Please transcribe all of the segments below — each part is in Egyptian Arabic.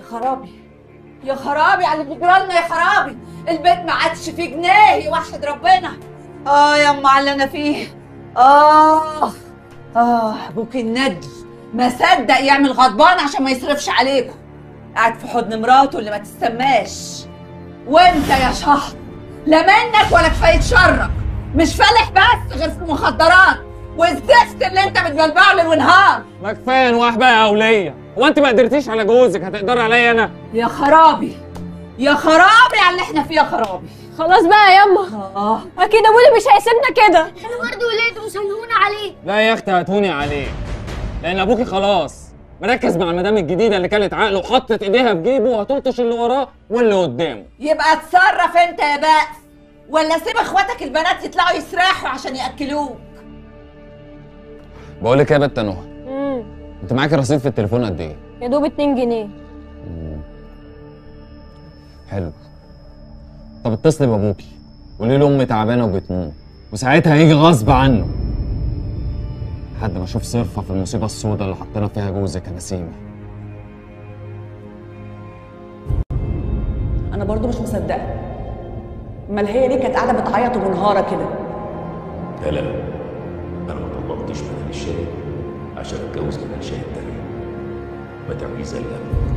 خرابي يا خرابي على اللي بيجرالنا يا خرابي البيت ما عادش فيه جنيه يوحد ربنا اه يا ام على اللي انا فيه اه اه ابوك الندل ما صدق يعمل غضبان عشان ما يصرفش عليكم قاعد في حضن مراته اللي ما تستماش وانت يا شهر لا منك ولا كفايه شرك مش فالح بس غير في المخدرات والزفت اللي انت بتبلبعه ليل ونهار ما كفايه نواح بقى يا اوليه هو انت ما قدرتيش على جوزك هتقدري عليا انا يا خرابي يا خرابي على اللي احنا فيه يا خرابي خلاص بقى يا يما اه اكيد ابويا مش هيسيبنا كده احنا برضه ولاده وصيونا عليه لا يا اختي هتهوني عليه لان ابوكي خلاص مركز مع المدام الجديده اللي كانت عقله وحطت ايديها في جيبه وهتلطش اللي وراه واللي قدامه يبقى اتصرف انت يا بأس ولا سيب اخواتك البنات يطلعوا يسرحوا عشان ياكلوك بقول لك ايه يا بت نهى امم انت معاكي رصيد في التليفون قد ايه يا دوب 2 جنيه حلو طب اتصلي بابوكي قولي له امي تعبانه وبتموت وساعتها هيجي غصب عنه لحد ما اشوف صرفه في المصيبه السوداء اللي حطينا فيها جوزك يا نسيمه انا برضو مش مصدقه امال هي ليه كانت قاعده بتعيط ومنهاره كده لا لا انا ما طلقتش بدل الشاهد عشان اتجوز بدل شاهد تاني ما تعمليش زي اللي قبل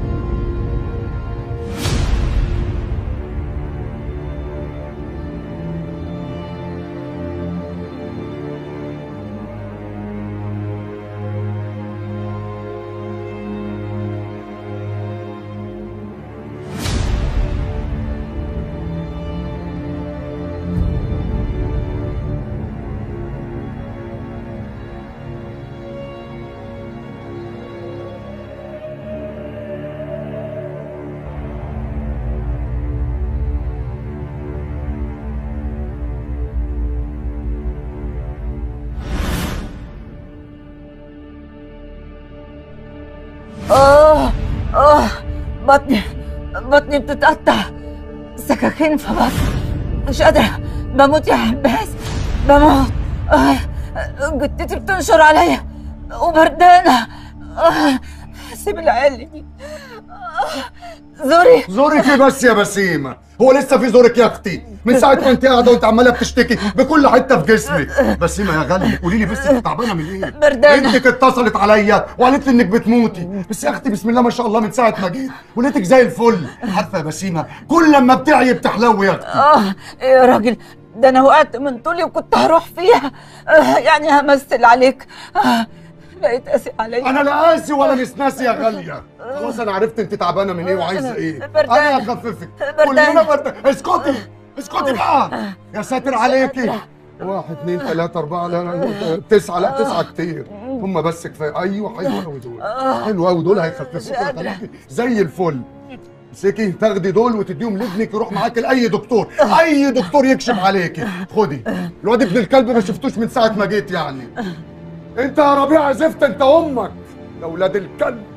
اه اه بطني بطني بتتقطع سكاكين في بطني مش قادرة بموت يا حباس بموت آه جدتي بتنشر عليا وبردانة آه سيب العيال دي آه زوري زورك ايه بس يا بسيمه هو لسه في زورك يا اختي من ساعه ما انت قاعده وانت عماله بتشتكي بكل حته في جسمك بسيمه يا غالي قولي لي بس انت تعبانه من ايه بردانة. بنتك اتصلت عليا وقالت لي انك بتموتي بس يا اختي بسم الله ما شاء الله من ساعه ما جيت ولقيتك زي الفل عارفه يا بسيمه كل لما بتعي بتحلوي يا اختي اه يا راجل ده انا وقعت من طولي وكنت هروح فيها آه يعني همثل عليك آه بقيت قاسي عليا انا لا قاسي ولا مش ناسي يا غاليه خلاص انا عرفت انت تعبانه من ايه وعايزه ايه بردانة. انا هخففك بردانة. كلنا بردانة اسكتي اسكتي بقى يا ساتر عليكي واحد اثنين ثلاثة أربعة لا لا تسعة لا تسعة كتير هم بس كفاية أيوه حلو قوي دول حلو قوي دول هيخففوك ويخليكي زي الفل امسكي تاخدي دول وتديهم لابنك يروح معاك لاي دكتور اي دكتور يكشف عليكي خدي الواد ابن الكلب ما شفتوش من ساعه ما جيت يعني انت يا ربيع زفت انت امك يا ولاد الكلب